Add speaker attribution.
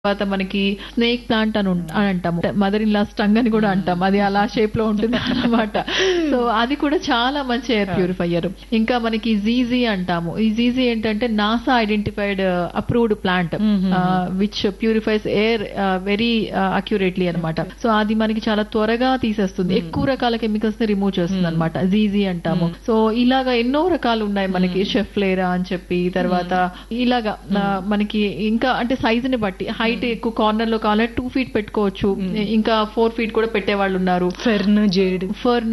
Speaker 1: తర్వాత మనకి snake plant అని ఉం- అని అంటాము మదర్ ఇన్ లా స్టంగ్ అని కూడా అంటాం అది అలా షేప్ లో ఉంటుంది అన్నమాట సో అది కూడా చాలా మంచి ఎయిర్ ప్యూరిఫైయర్ ఇంకా మనకి జీజీ అంటాము ఈ జీజీ ఏంటంటే NASA identified approved plant which purifies air very accurately అన్నమాట సో అది మనకి చాలా త్వరగా తీసేస్తుంది ఎక్కువ రకాల కెమికల్స్ ని రిమూవ్ చేస్తుంది అనమాట జీజీ అంటాము సో ఇలాగా ఎన్నో రకాలు ఉన్నాయి మనకి షెఫ్లేరా అని చెప్పి తర్వాత ఇలాగా ఆ, మనకి ఇంకా అంటే సైజ్ ని బట్టి హైట్ ఎక్కువ కార్నర్ లో కావాలంటే టూ ఫీట్ పెట్టుకోవచ్చు ఇంకా ఫోర్ ఫీట్ కూడా పెట్టే వాళ్ళు ఉన్నారు
Speaker 2: ఫెర్న్ జేడ్
Speaker 1: ఫర్